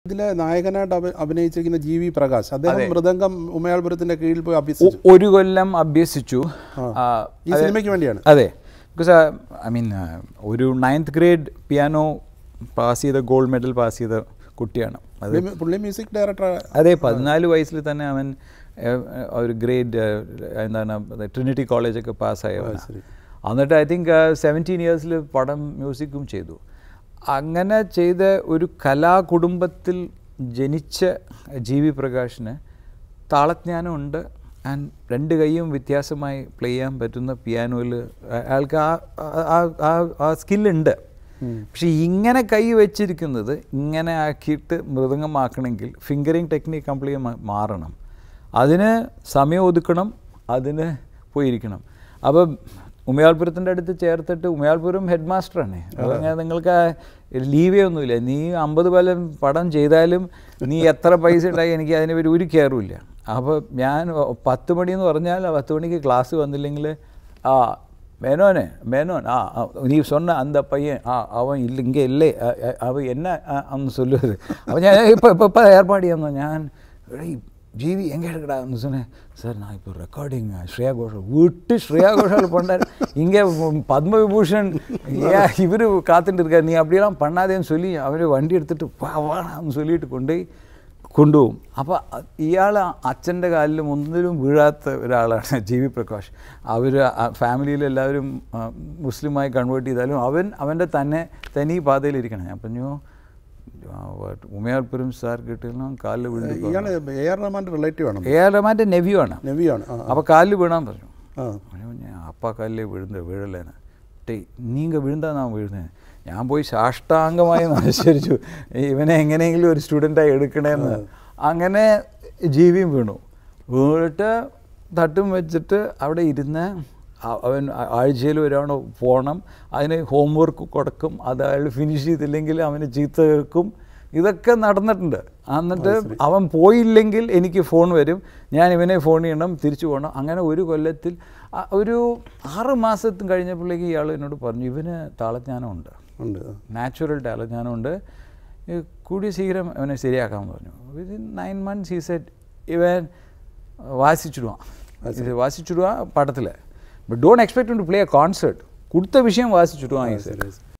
ഇതിലെ നായകനായിട്ട് അഭി- അഭിനയിച്ചിരിക്കുന്ന ജി വി പ്രകാശ് അദ്ദേഹം മൃദംഗം ഉമയാൾപുരത്തിന്റെ കീഴിൽ പോയി അഭ്യസിച്ചു ഒരു കൊല്ലം അഭ്യസിച്ചു ആ, ഈ സിനിമയ്ക്ക് വേണ്ടിയാണ് അതെ ബിക്കോസ് ഐ മീൻ ഒരു നയൻത് ഗ്രേഡ് പിയാനോ പാസ് ചെയ്ത ഗോൾഡ് മെഡൽ പാസ് ചെയ്ത കുട്ടിയാണ് അത് പുള്ളി- പുള്ളി മ്യൂസിക് ഡയറക്ടർ അതെ പതിനാല് വയസ്സിൽ തന്നെ അവൻ ഏഹ്, ഏഹ്, ഒരു ഗ്രേഡ് എന്താണ് ട്രിനിറ്റി കോളേജൊക്കെ പാസ്സായവൻ ശരി. എന്നിട്ട് ഐ തിങ്ക് സെവൻറ്റീൻ ഇയേഴ്സിൽ പടം മ്യൂസിക്കും ചെയ്തു അങ്ങനെ ചെയ്ത ഒരു കലാകുടുംബത്തിൽ ജനിച്ച ജി വി പ്രകാശിന് താളജ്ഞാനമുണ്ട് ആൻഡ് രണ്ട് കൈയും വ്യത്യാസമായി പ്ലേ ചെയ്യാൻ പറ്റുന്ന പിയാനോയിൽ അയാൾക്ക് ആ ആ- ആ- ആ സ്കില്ലുണ്ട് പക്ഷെ ഇങ്ങനെ കൈ വെച്ചിരിക്കുന്നത് ഇങ്ങനെ ആക്കിയിട്ട് മൃദംഗമാക്കണമെങ്കിൽ ഫിംഗറിങ് ടെക്നിക്ക് കംപ്ലീറ്റ് മാറണം അതിന് സമയം ഒതുക്കണം അതിന് പോയിരിക്കണം അപ്പം ഉമയാൾപുരത്തിൻ്റെ അടുത്ത് ചേർത്തിട്ട് ഉമയാൾപുരം ഹെഡ് മാസ്റ്ററാണ് അതങ്ങനെ നിങ്ങൾക്ക് ആ ലീവേ ഒന്നുമില്ല നീ അമ്പത് കൊല്ലം പടം ചെയ്താലും നീ എത്ര പൈസ ഉണ്ടായി എനിക്ക് അതിനെ പറ്റി ഒരു കയറുമില്ല അപ്പോൾ ഞാൻ പത്ത് മണി എന്ന് പറഞ്ഞാൽ ആ പത്ത് മണിക്ക് ക്ലാസ് വന്നില്ലെങ്കിൽ ആ മേനോനെ മേനോൻ ആ ആ, നീ சொன்ன அந்த பையன் ஆ அவன் இல்லை இங்கே இல்லை அ- அ- அவன் என்ன அ- அவன் சொல்லுவது அவன் ഞാൻ இப்போ இப்போ இப்போ ஏற்பாடு பண்ண ഞാൻ "ஏய், ஜிவி எங்கே எடுக்கடான்னு சொன்னேன் சார் நான் இப்போ ரெக்கார்டிங் ஸ்ரேயா கோஷல் விட்டு ஸ்ரேயா கோஷல் பண்ணார் இங்கே பத்ம விபூஷன் ஏன் இவர் காத்துட்டு இருக்கார் நீ அப்படியெல்லாம் பண்ணாதேன்னு சொல்லி அவர் வண்டி எடுத்துகிட்டு வா வான்னு சொல்லிட்டு கொண்டு போய் കൊണ്ടുപോകും അപ്പോൾ ഇയാൾ അച്ഛൻ്റെ കാലിലും ഒന്നിലും വീഴാത്ത ഒരാളാണ് ജി വി പ്രകാശ് അവർ ഫാമിലിയിൽ എല്ലാവരും ആ, മുസ്ലിമായി കൺവേർട്ട് ചെയ്താലും അവൻ അവൻ്റെ തന്നെ തനി പാതയിലിരിക്കണം ഞാൻ പറഞ്ഞു ഉമയാർപുരം സാർ കിട്ടിയെല്ലാം കാലിൽ വീണ് ഇയാള് എ ആർ റഹ്മാന്റെ റിലേറ്റീവ് ആണ് എ ആർ റഹ്മാൻ്റെ നെവ്യൂ ആണ് നബിയാണ് ആ അപ്പോൾ കാലിൽ വീണാൻ പറഞ്ഞു ആ അവന് പറഞ്ഞു அப்பா காலிலே விழுந்த விழலைன்னு டேய் நீங்கள் விழுந்தா நான் വിഴുന്നേൻ ഞാൻ പോയി സാഷ്ടാംഗമായി നമസ്കരിച്ചു ഇവനെ എങ്ങനെയെങ്കിലും ഒരു സ്റ്റുഡൻ്റായി എടുക്കണേന്ന് അങ്ങനെ ജീവിയും വീണു വീണിട്ട് തട്ടും വെച്ചിട്ട് അവിടെ ഇരുന്ന് അ- അവൻ ആ- ആഴ്ചയിൽ ഒരാൾ പോകണം അതിന് ഹോംവർക്ക് കൊടുക്കും അത് അയാൾ ഫിനിഷ് ചെയ്തില്ലെങ്കിൽ അവന് ചീത്ത കേൾക്കും ഇതൊക്കെ നടന്നിട്ടുണ്ട് എന്നിട്ട് അവൻ പോയില്ലെങ്കിൽ എനിക്ക് ഫോൺ വരും ഞാൻ ഇവനെ ഫോൺ ചെയ്യണം തിരിച്ചു പോകണം അങ്ങനെ ഒരു കൊല്ലത്തിൽ ആ- ഒരു ആറ് മാസത്തും കഴിഞ്ഞപ്പോഴേക്ക് ഇയാൾ എന്നോട് പറഞ്ഞു ഇവന് താളജ്ഞാനമുണ്ട് ഉണ്ട് ആ. നാച്ചുറൽ താളജ്ഞാനമുണ്ട് ഈ കൂടിയ ശീഘ്രം അവനെ ശരിയാക്കാമെന്ന് പറഞ്ഞു വിതിൻ നയൻ മന്ത്സ് ഈ സെറ്റ് ഇവൻ വാസിച്ചിടുവാൻ ഇത് വാസിച്ചിടുവാൻ പടത്തിൽ but don't expect to play a concert കൊടുത്ത വിഷയം വാസിച്ചിടുവാൻ ഈ സെറ്റ്